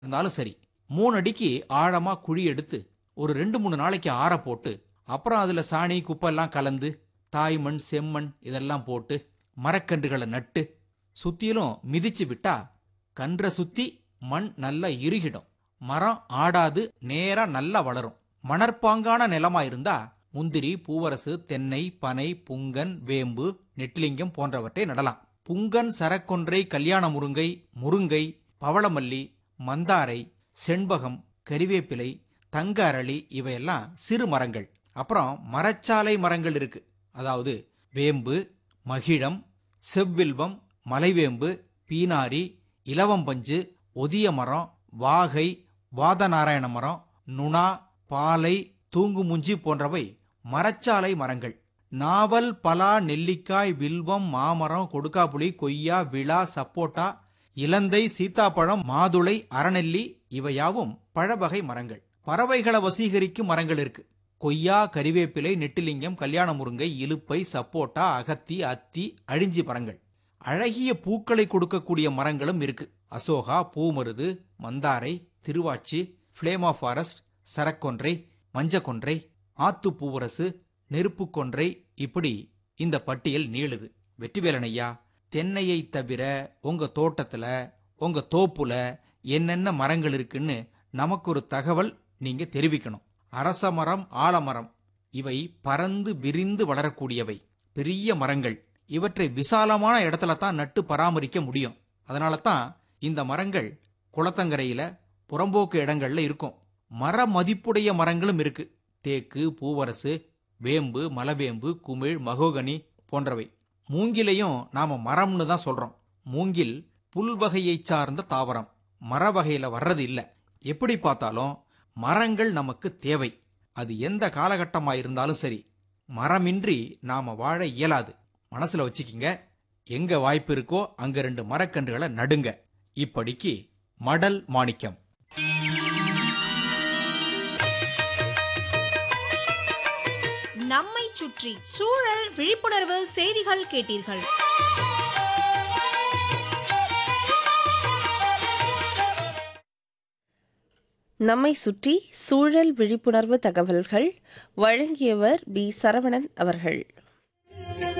இருந்தாலும் சரி மூணு அடிக்கு ஆழமா குழி எடுத்து ஒரு ரெண்டு மூணு நாளைக்கு ஆற போட்டு அப்புறம் அதுல சாணி குப்பை எல்லாம் கலந்து தாய் மண் செம்மண் இதெல்லாம் போட்டு மரக்கன்றுகளை நட்டு சுத்திலும் மிதிச்சு விட்டா கன்றை சுத்தி மண் நல்லா இறுகிடும் மரம் ஆடாது நேரா நல்லா வளரும் மணற்பாங்கான நிலமா இருந்தா முந்திரி பூவரசு தென்னை பனை புங்கன் வேம்பு நெட்டிலிங்கம் போன்றவற்றை நடலாம் புங்கன் சரக்கொன்றை கல்யாண முருங்கை முருங்கை பவளமல்லி மந்தாரை செண்பகம் கறிவேப்பிலை தங்க அரளி இவையெல்லாம் சிறு மரங்கள் அப்புறம் மரச்சாலை மரங்கள் இருக்கு அதாவது வேம்பு மகிழம் செவ்வில்வம் மலைவேம்பு பீனாரி இலவம்பஞ்சு ஒதிய மரம் வாகை வாதநாராயண மரம் நுணா பாலை தூங்குமுஞ்சி போன்றவை மரச்சாலை மரங்கள் நாவல் பலா நெல்லிக்காய் வில்வம் மாமரம் கொடுக்காப்புளி கொய்யா விழா சப்போட்டா இலந்தை சீத்தாப்பழம் மாதுளை அறநெல்லி இவையாவும் பழவகை மரங்கள் பறவைகளை வசீகரிக்கும் மரங்கள் இருக்கு கொய்யா கறிவேப்பிலை நெட்டிலிங்கம் கல்யாண முருங்கை இலுப்பை சப்போட்டா அகத்தி அத்தி அழிஞ்சி மரங்கள் அழகிய பூக்களை கொடுக்கக்கூடிய மரங்களும் இருக்கு அசோகா பூமருது மந்தாரை திருவாச்சி ஃபிளேமா ஃபாரஸ்ட் சரக்கொன்றை மஞ்சக்கொன்றை ஆத்து பூவரசு நெருப்புக்கொன்றை இப்படி இந்த பட்டியல் நீளுது வெற்றிவேலனையா தென்னையை தவிர உங்க தோட்டத்துல உங்க தோப்புல என்னென்ன மரங்கள் இருக்குன்னு நமக்கு ஒரு தகவல் நீங்க தெரிவிக்கணும் அரச மரம் ஆலமரம் இவை பறந்து விரிந்து வளரக்கூடியவை பெரிய மரங்கள் இவற்றை விசாலமான இடத்துல தான் நட்டு பராமரிக்க முடியும் அதனால தான் இந்த மரங்கள் குளத்தங்கரையில புறம்போக்கு இடங்கள்ல இருக்கும் மர மதிப்புடைய மரங்களும் இருக்கு தேக்கு பூவரசு வேம்பு மலவேம்பு குமிழ் மகோகனி போன்றவை மூங்கிலையும் நாம மரம்னு தான் சொல்றோம் மூங்கில் புல் வகையை சார்ந்த தாவரம் மர வகையில வர்றது இல்ல எப்படி பார்த்தாலும் மரங்கள் நமக்கு தேவை அது எந்த காலகட்டமா இருந்தாலும் சரி மரமின்றி நாம வாழ இயலாது மனசுல வச்சுக்கிங்க எங்க வாய்ப்பு இருக்கோ அங்க ரெண்டு மரக்கன்றுகளை நடுங்க இப்படிக்கு மடல் மாணிக்கம் நம்மை சுற்றி சூழல் விழிப்புணர்வு செய்திகள் கேட்டீர்கள் நம்மை சுற்றி சூழல் விழிப்புணர்வு தகவல்கள் வழங்கியவர் பி சரவணன் அவர்கள்